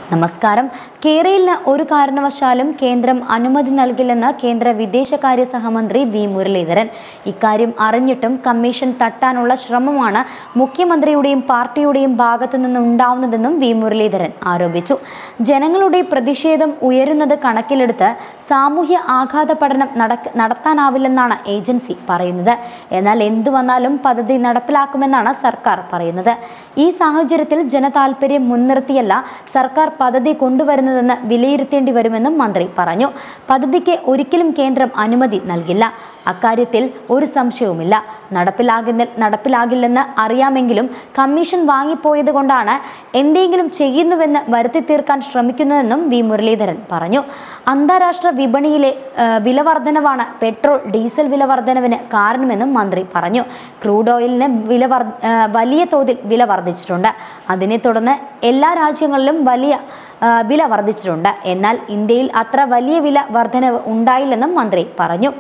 നമസ്കാരം കേരളിന് ഒരു കാരണവശാലും കേന്ദ്രം അനുമതി നൽകില്ലെന്ന് കേന്ദ്ര വിദേശകാര്യ സഹമന്ത്രി വി മുരളീധരൻ ഇക്കാര്യം അറിഞ്ഞിട്ടും കമ്മീഷൻ തട്ടാനുള്ള ശ്രമമാണ് മുഖ്യമന്ത്രിയുടെയും പാർട്ടിയുടെയും ഭാഗത്തു നിന്നുണ്ടാവുന്നതെന്നും വി മുരളീധരൻ ആരോപിച്ചു ജനങ്ങളുടെ പ്രതിഷേധം ഉയരുന്നത് കണക്കിലെടുത്ത് സാമൂഹ്യ ആഘാത പഠനം നടക്ക നടത്താനാവില്ലെന്നാണ് ഏജൻസി പറയുന്നത് എന്നാൽ എന്തു വന്നാലും പദ്ധതി നടപ്പിലാക്കുമെന്നാണ് സർക്കാർ പറയുന്നത് ഈ സാഹചര്യത്തിൽ ജനതാൽപര്യം മുൻനിർത്തിയല്ല സർക്കാർ പദ്ധതി കൊണ്ടുവരുന്നതെന്ന് വിലയിരുത്തേണ്ടി വരുമെന്നും മന്ത്രി പറഞ്ഞു പദ്ധതിക്ക് ഒരിക്കലും കേന്ദ്രം അനുമതി നൽകില്ല അക്കാര്യത്തിൽ ഒരു സംശയവുമില്ല നടപ്പിലാകുന്ന നടപ്പിലാകില്ലെന്ന് അറിയാമെങ്കിലും കമ്മീഷൻ വാങ്ങിപ്പോയത് കൊണ്ടാണ് എന്തെങ്കിലും ചെയ്യുന്നുവെന്ന് വരുത്തി തീർക്കാൻ ശ്രമിക്കുന്നതെന്നും വി മുരളീധരൻ പറഞ്ഞു അന്താരാഷ്ട്ര വിപണിയിലെ ആ, വില വർധനവാണ് പെട്രോൾ ഡീസൽ വില വർധനവിന് കാരണമെന്നും മന്ത്രി പറഞ്ഞു ക്രൂഡ് ഓയിലിന് വില വർ ആ, വലിയ തോതിൽ വില വർദ്ധിച്ചിട്ടുണ്ട് അതിനെ തുടർന്ന് എല്ലാ രാജ്യങ്ങളിലും വലിയ ആ, വില വർദ്ധിച്ചിട്ടുണ്ട് എന്നാൽ ഇന്ത്യയിൽ അത്ര വലിയ വില വർധനവ് ഉണ്ടായില്ലെന്നും മന്ത്രി പറഞ്ഞു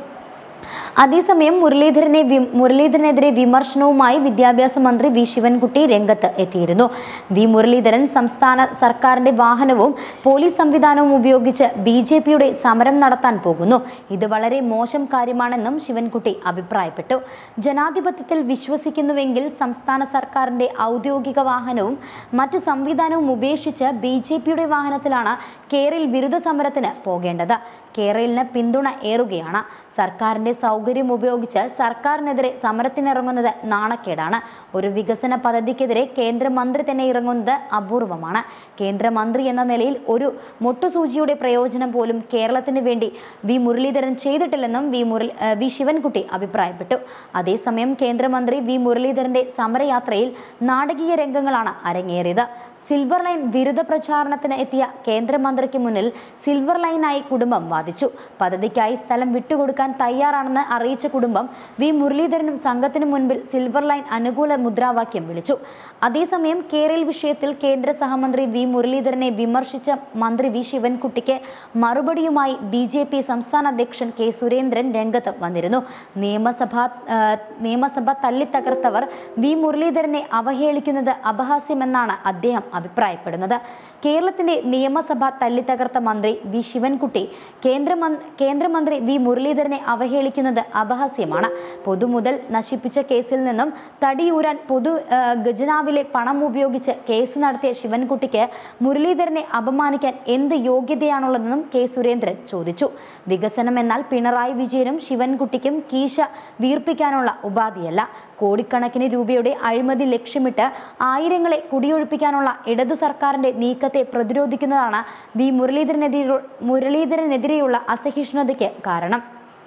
അതേസമയം മുരളീധരനെ വി- മുരളീധരനെതിരെ വിമർശനവുമായി വിദ്യാഭ്യാസ മന്ത്രി വി ശിവൻകുട്ടി രംഗത്ത് എത്തിയിരുന്നു വി മുരളീധരൻ സംസ്ഥാന സർക്കാരിന്റെ വാഹനവും പോലീസ് സംവിധാനവും ഉപയോഗിച്ച് ബി ജെ പിയുടെ സമരം നടത്താൻ പോകുന്നു ഇത് വളരെ മോശം കാര്യമാണെന്നും ശിവൻകുട്ടി അഭിപ്രായപ്പെട്ടു ജനാധിപത്യത്തിൽ വിശ്വസിക്കുന്നുവെങ്കിൽ സംസ്ഥാന സർക്കാരിന്റെ ഔദ്യോഗിക വാഹനവും മറ്റു സംവിധാനവും ഉപേക്ഷിച്ച് ബി ജെ പിയുടെ വാഹനത്തിലാണ് കേരള വിരുദ്ധ സമരത്തിന് പോകേണ്ടത് കേരളിന് പിന്തുണ ഏറുകയാണ് സർക്കാരിന്റെ സൗകര്യം ഉപയോഗിച്ച് സർക്കാരിനെതിരെ സമരത്തിനിറങ്ങുന്നത് നാണക്കേടാണ് ഒരു വികസന പദ്ധതിക്കെതിരെ കേന്ദ്രമന്ത്രി തന്നെ ഇറങ്ങുന്നത് അപൂർവമാണ് കേന്ദ്രമന്ത്രി എന്ന നിലയിൽ ഒരു മുട്ടുസൂചിയുടെ പ്രയോജനം പോലും കേരളത്തിന് വേണ്ടി വി മുരളീധരൻ ചെയ്തിട്ടില്ലെന്നും വി മുരളി ഏഹ് വി ശിവൻകുട്ടി അഭിപ്രായപ്പെട്ടു അതേസമയം കേന്ദ്രമന്ത്രി വി മുരളീധരന്റെ സമരയാത്രയിൽ നാടകീയ രംഗങ്ങളാണ് അരങ്ങേറിയത് സിൽവർ ലൈൻ വിരുദ്ധ പ്രചാരണത്തിന് എത്തിയ കേന്ദ്രമന്ത്രിക്ക് മുന്നിൽ സിൽവർ ലൈനായി കുടുംബം വാദിച്ചു പദ്ധതിക്കായി സ്ഥലം വിട്ടുകൊടുക്കാൻ തയ്യാറാണെന്ന് അറിയിച്ച കുടുംബം വി മുരളീധരനും സംഘത്തിനു മുൻപിൽ സിൽവർ ലൈൻ അനുകൂല മുദ്രാവാക്യം വിളിച്ചു അതേസമയം കേരള വിഷയത്തിൽ കേന്ദ്ര സഹമന്ത്രി വി മുരളീധരനെ വിമർശിച്ച മന്ത്രി വി ശിവൻകുട്ടിക്ക് മറുപടിയുമായി ബി ജെ പി സംസ്ഥാന അധ്യക്ഷൻ കെ സുരേന്ദ്രൻ രംഗത്ത് വന്നിരുന്നു നിയമസഭ ആ, നിയമസഭ തല്ലിത്തകർത്തവർ വി മുരളീധരനെ അവഹേളിക്കുന്നത് അപഹാസ്യമെന്നാണ് അദ്ദേഹം അഭിപ്രായപ്പെടുന്നത് കേരളത്തിന്റെ നിയമസഭ തല്ലിത്തകർത്ത മന്ത്രി വി ശിവൻകുട്ടി കേന്ദ്രമന്ത്രി കേന്ദ്രമന്ത്രി വി മുരളീധരനെ അവഹേളിക്കുന്നത് അപഹാസ്യമാണ് പൊതുമുതൽ നശിപ്പിച്ച കേസിൽ നിന്നും തടിയൂരാൻ പൊതു ആ, ഖജനാവിലെ പണം ഉപയോഗിച്ച് കേസ് നടത്തിയ ശിവൻകുട്ടിക്ക് മുരളീധരനെ അപമാനിക്കാൻ എന്ത് യോഗ്യതയാണുള്ളതെന്നും കെ സുരേന്ദ്രൻ ചോദിച്ചു വികസനം എന്നാൽ പിണറായി വിജയനും ശിവൻകുട്ടിക്കും കീശ വീർപ്പിക്കാനുള്ള ഉപാധിയല്ല കോടിക്കണക്കിന് രൂപയുടെ അഴിമതി ലക്ഷ്യമിട്ട് ആയിരങ്ങളെ കുടിയൊഴിപ്പിക്കാനുള്ള ഇടതു സർക്കാരിന്റെ നീക്കത്തെ പ്രതിരോധിക്കുന്നതാണ് വി മുരളീധരനെതിരെ മുരളീധരനെതിരെയുള്ള അസഹിഷ്ണുതയ്ക്ക് കാരണം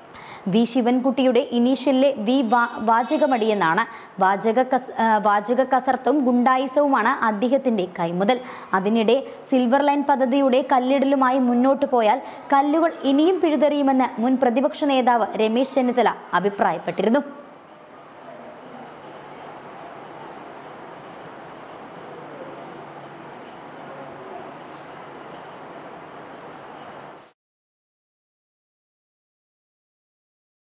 വി ശിവൻകുട്ടിയുടെ ഇനീഷ്യലിലെ വി വാ വാചകമടിയെന്നാണ് വാചക കസ് ആ, വാചക കസർത്തും ഗുണ്ടായിസവുമാണ് അദ്ദേഹത്തിന്റെ കൈമുതൽ അതിനിടെ സിൽവർ ലൈൻ പദ്ധതിയുടെ കല്ലിടലുമായി മുന്നോട്ട് പോയാൽ കല്ലുകൾ ഇനിയും പിഴുതെറിയുമെന്ന് മുൻ പ്രതിപക്ഷ നേതാവ് രമേശ് ചെന്നിത്തല അഭിപ്രായപ്പെട്ടിരുന്നു